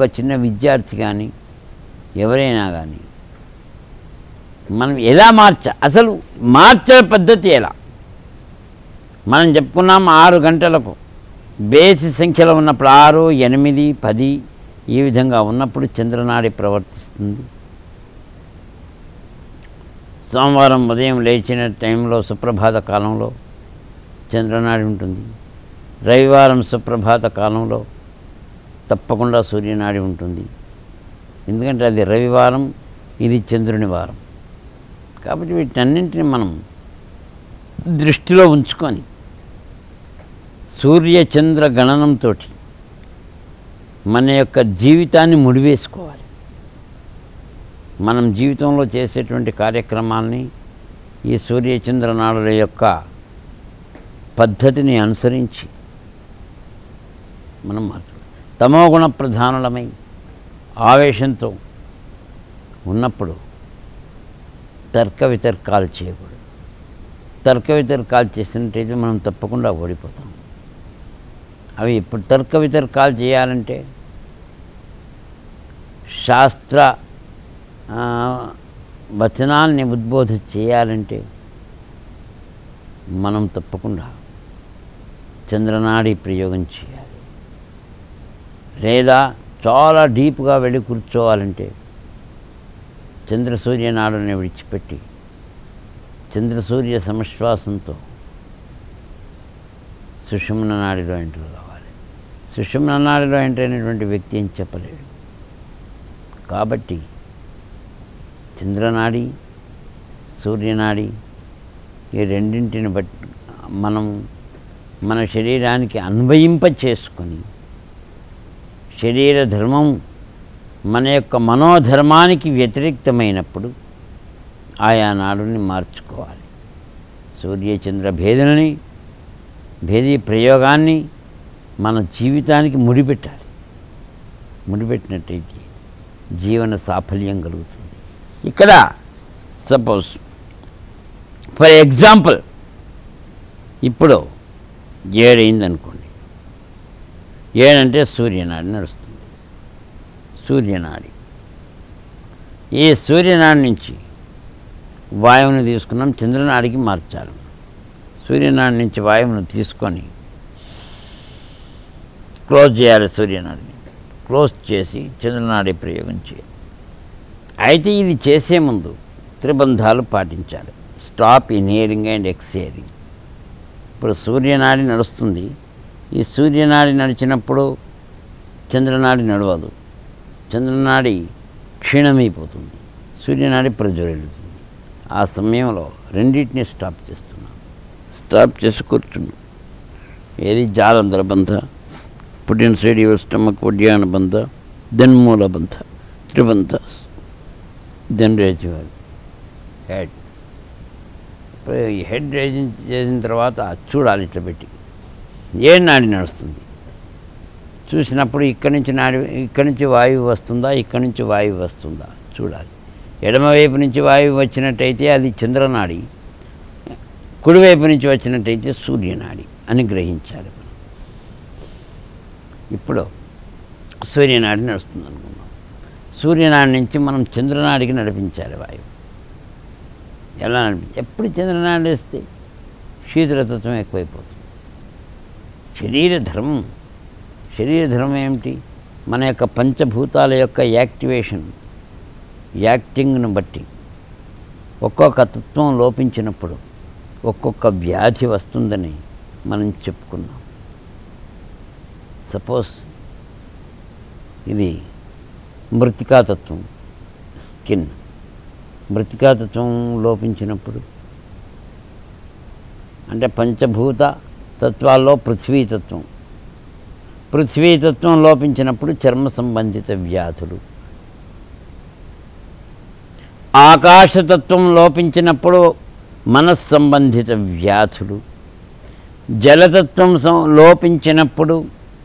చిన్న విద్యార్థి కానీ ఎవరైనా కానీ మనం ఎలా మార్చ అసలు మార్చే పద్ధతి ఎలా మనం చెప్పుకున్నాం ఆరు గంటలకు బేసి సంఖ్యలో ఉన్నప్పుడు ఆరు ఎనిమిది పది ఈ విధంగా ఉన్నప్పుడు చంద్రనాడి ప్రవర్తిస్తుంది సోమవారం ఉదయం లేచిన టైంలో సుప్రభాత కాలంలో చంద్రనాడి ఉంటుంది రవివారం సుప్రభాత కాలంలో తప్పకుండా సూర్యనాడి ఉంటుంది ఎందుకంటే అది రవివారం ఇది చంద్రుని వారం కాబట్టి వీటన్నింటిని మనం దృష్టిలో ఉంచుకొని సూర్య చంద్ర గణనంతో మన యొక్క జీవితాన్ని ముడివేసుకోవాలి మనం జీవితంలో చేసేటువంటి కార్యక్రమాల్ని ఈ సూర్యచంద్ర నాడుల యొక్క పద్ధతిని అనుసరించి మనం మార్చు తమోగుణ ప్రధానులమై ఆవేశంతో ఉన్నప్పుడు తర్క వితర్కాలు చేయకూడదు తర్క వితర్కాలు చేసినట్టయితే మనం తప్పకుండా ఓడిపోతాం అవి ఇప్పుడు తర్క వితర్కాలు చేయాలంటే శాస్త్ర ఆ, వచనాల్ని ఉద్బోధ చేయాలంటే మనం తప్పకుండా చంద్రనాడి ప్రయోగం చేయాలి లేదా చాలా డీప్గా వెళ్ళి కూర్చోవాలంటే చంద్ర సూర్యనాడుని విడిచిపెట్టి చంద్ర సూర్య సమశ్వాసంతో సుషుమ్న నాడిలో ఎంటర్ కావాలి సుషుమ్న నాడిలో ఎంటర్ అయినటువంటి వ్యక్తి ఏం చెప్పలేడు కాబట్టి చంద్రనాడి సూర్యనాడి ఈ రెండింటిని బట్టి మనం మన శరీరానికి అన్వయింప చేసుకొని శరీర ధర్మం మన యొక్క మనోధర్మానికి వ్యతిరేక్తమైనప్పుడు ఆయా నాడుని మార్చుకోవాలి సూర్యచంద్ర భేదనని భేదీ ప్రయోగాన్ని మన జీవితానికి ముడిపెట్టాలి ముడిపెట్టినట్టయితే జీవన సాఫల్యం కలుగుతుంది ఇక్కడ సపోజ్ ఫర్ ఎగ్జాంపుల్ ఇప్పుడు ఏడైందనుకోండి ఏడంటే సూర్యనాడి నడుస్తుంది సూర్యనాడి ఈ సూర్యనాడి నుంచి వాయువుని తీసుకున్నాం చంద్రనాడికి మార్చాలి సూర్యనాడి నుంచి వాయువును తీసుకొని క్లోజ్ చేయాలి సూర్యనాడిని క్లోజ్ చేసి చంద్రనాడి ప్రయోగం చేయాలి అయితే ఇది చేసే ముందు త్రిబంధాలు పాటించాలి స్టాప్ ఇన్హేరింగ్ అండ్ ఎక్స్హేరింగ్ ఇప్పుడు సూర్యనాడి నడుస్తుంది ఈ సూర్యనాడి నడిచినప్పుడు చంద్రనాడి నడవదు చంద్రనాడి క్షీణమైపోతుంది సూర్యనాడి ప్రజ్వరిల్లుతుంది ఆ సమయంలో రెండింటిని స్టాప్ చేస్తున్నాం స్టాప్ చేసి కూర్చున్నాం ఏది జాలంధర బంధ పుట్టిన సైడ్ యువర్ స్టమక్ ఉడ్యాన బంధ దెన్ మూల బంధ త్రిబంధ దెన్ రేజువల్ హెడ్ ఇప్పుడు ఈ హెడ్ రేజ్ చేసిన తర్వాత చూడాలి ఇట్లా పెట్టి ఏ నాడి నడుస్తుంది చూసినప్పుడు ఇక్కడి నుంచి నాడి ఇక్కడి నుంచి వాయువు వస్తుందా ఇక్కడి నుంచి వాయువు వస్తుందా చూడాలి ఎడమవైపు నుంచి వాయువు వచ్చినట్టయితే అది చంద్రనాడి కుడివైపు నుంచి వచ్చినట్టయితే సూర్యనాడి అని గ్రహించాలి మనం ఇప్పుడు సూర్యనాడి నడుస్తుంది అనుకున్నాం సూర్యనాడి నుంచి మనం చంద్రనాడికి నడిపించాలి వాయువు ఎలా నడిపి ఎప్పుడు చంద్రనాడి వేస్తే శీతలతత్వం ఎక్కువైపోతుంది శరీర ధర్మం శరీర ధర్మం ఏమిటి మన యొక్క పంచభూతాల యొక్క యాక్టివేషన్ యాక్టింగ్ను బట్టి ఒక్కొక్క తత్వం లోపించినప్పుడు ఒక్కొక్క వ్యాధి వస్తుందని మనం చెప్పుకున్నాం సపోజ్ ఇది మృతికాతత్వం స్కిన్ మృతికాతత్వం లోపించినప్పుడు అంటే పంచభూత తత్వాల్లో పృథ్వీతత్వం పృథ్వీతత్వం లోపించినప్పుడు చర్మ సంబంధిత వ్యాధులు ఆకాశతత్వం లోపించినప్పుడు మనస్సంబంధిత వ్యాధులు జలతత్వం సం- లోపించినప్పుడు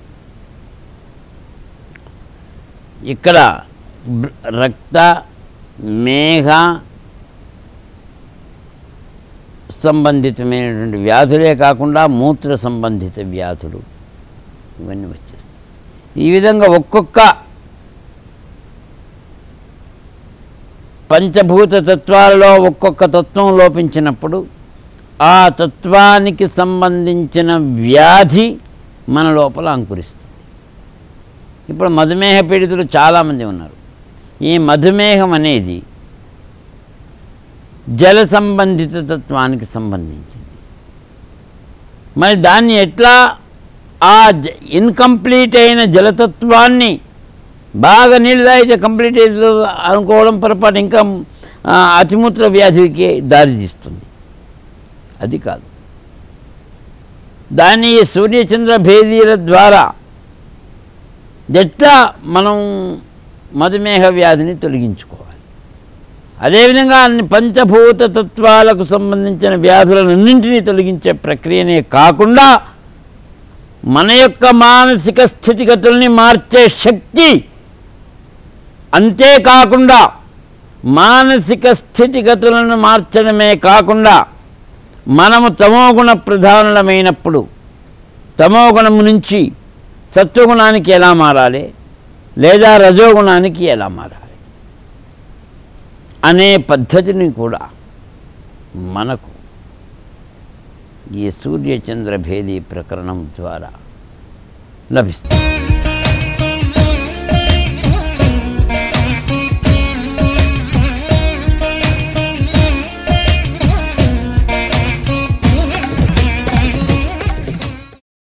ఇక్కడ బ్- రక్త మేఘ సంబంధితమైనటువంటి వ్యాధులే కాకుండా మూత్ర సంబంధిత వ్యాధులు ఇవన్నీ వచ్చేస్తాయి ఈ విధంగా ఒక్కొక్క పంచభూత తత్వాలలో ఒక్కొక్క తత్వం లోపించినప్పుడు ఆ తత్వానికి సంబంధించిన వ్యాధి మన లోపల అంకురిస్తుంది ఇప్పుడు మధుమేహ పీడితులు చాలామంది ఉన్నారు ఈ మధుమేహం అనేది జల సంబంధిత తత్వానికి సంబంధించింది మరి దాన్ని ఎట్లా ఆ జ ఇన్కంప్లీట్ అయిన జలతత్వాన్ని బాగా నీళ్ళు తాగితే కంప్లీట్ అయితే అనుకోవడం పొరపాటు ఇంకా ఆ, అతిమూత్ర వ్యాధికి దారితీస్తుంది అది కాదు దాన్ని ఈ సూర్యచంద్ర భేదీల ద్వారా ఎట్లా మనం మధుమేహ వ్యాధిని తొలగించుకోవాలి అదేవిధంగా అన్ని పంచభూత తత్వాలకు సంబంధించిన వ్యాధులన్నింటినీ తొలగించే ప్రక్రియనే కాకుండా మన యొక్క మానసిక స్థితిగతుల్ని మార్చే శక్తి అంతేకాకుండా మానసిక స్థితిగతులను మార్చడమే కాకుండా మనము తమోగుణ ప్రధానులమైనప్పుడు తమోగుణము నుంచి సత్వగుణానికి ఎలా మారాలి లేదా రజోగుణానికి ఎలా మారాలి అనే పద్ధతిని కూడా మనకు ఈ సూర్యచంద్ర భేదీ ప్రకరణం ద్వారా లభిస్తుంది